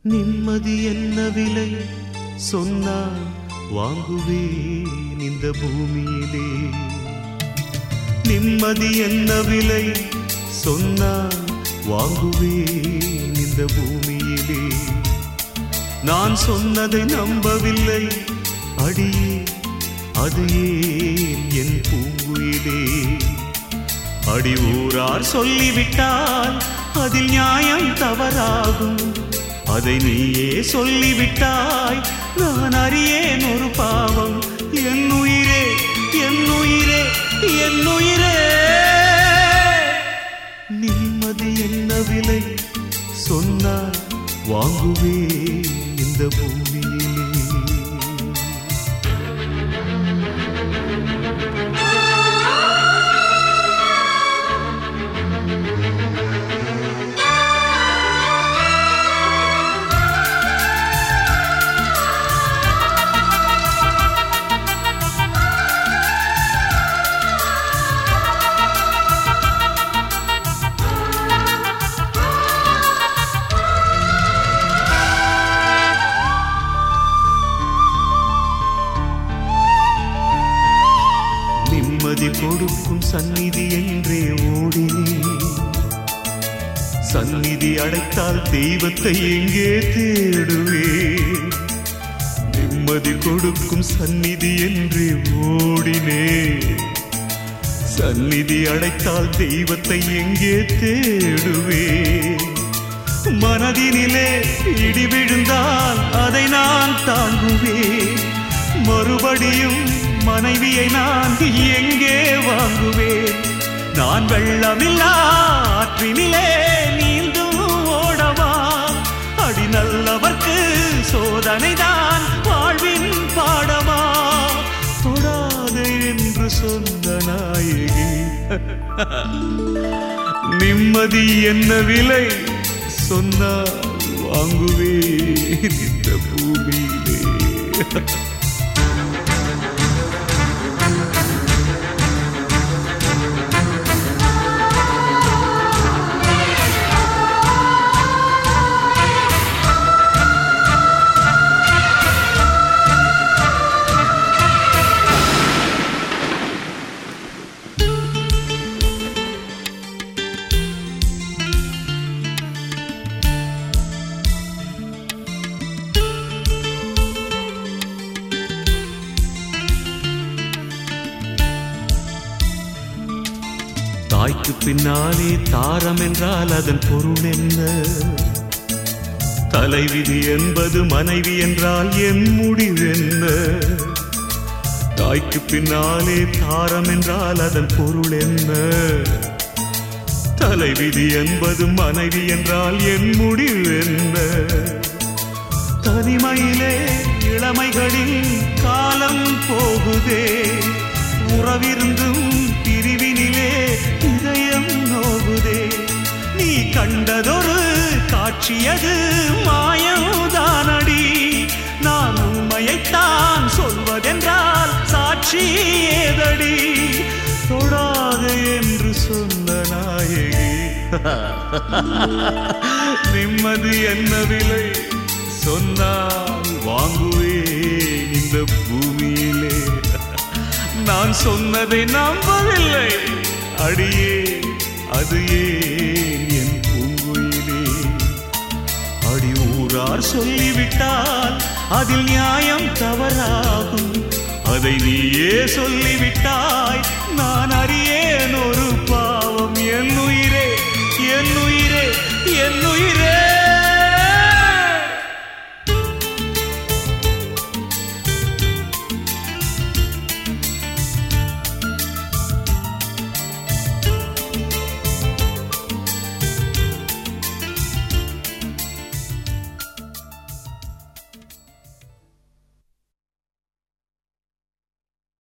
நிம்மதி என்ன விலை சொன்னால் வாங்குவேன் இந்த பூமியிலே நிம்மதி என்ன விலை சொன்னால் வாங்குவேன் இந்த பூமியிலே நான் சொன்னதை நம்பவில்லை அடியே அது ஏன் என் பூங்குயிலே அடி ஊரார் சொல்லிவிட்டால் அதில் நியாயம் தவறாகும் அதை நீயே சொல்லிவிட்டாய் நான் அறியேன் ஒரு பாவம் என் உயிரே என் உயிரே என் உயிரே நிம்மதி என்ன விலை சொன்னால் வாங்குவே இந்த பூமியிலே நிம்மதி கொடுக்கும் சந்நிதி என்றே ஓடினேன் சந்நிதி அடைத்தால் தெய்வத்தை எங்கே தேடுவேன் நிம்மதி கொடுக்கும் சந்நிதி என்றே ஓடினேன் சந்நிதி அடைத்தால் தெய்வத்தை எங்கே தேடுவேன் மனதினிலே இடி விழுந்தால் அதை நான் தாங்குவேன் மறுபடியும் மனைவியை நான் எங்கே வாங்குவேன் நான் வெள்ளமில்லா ஆற்றினிலே நீந்தும் ஓடவா அடி நல்லவர்க்கு சோதனைதான் வாழ்வின் பாடமா தொடாதே என்று சொன்ன நாயகி நிம்மதி என்ன விலை சொன்னால் வாங்குவேன் இந்த பூமியிலே தாய்க்கு பின்னாலே தாரம் என்றால் அதன் பொருள் என்ன தலைவிதி என்பது மனைவி என்றால் என் முடிவென்ன தாய்க்கு பின்னாலே தாரம் என்றால் அதன் பொருள் என்ன தலைவிதி என்பது மனைவி என்றால் என் முடிவென்ன தனிமையிலே இளமைகளில் காலம் போகுதே உறவிருந்தும் பிரிவினிலே இதயம் நோகுதே நீ கண்டதொரு காட்சியது மாயம்தானடி நான் உண்மையைத்தான் சொல்வதென்றால் சாட்சி ஏதடி தொடாது என்று சொன்ன நாயகி நிம்மதி என்ன விலை சொன்னால் வாங்குவேன் இந்த பூமியிலே நான் சொன்னதை நம்பவில்லை அடியே அது ஏன் என் பூங்குயிலே அடி ஊரார் சொல்லிவிட்டால் அதில் நியாயம் தவறாகும் அதை நீயே சொல்லிவிட்டாய் நான் அறியேன் ஒரு பா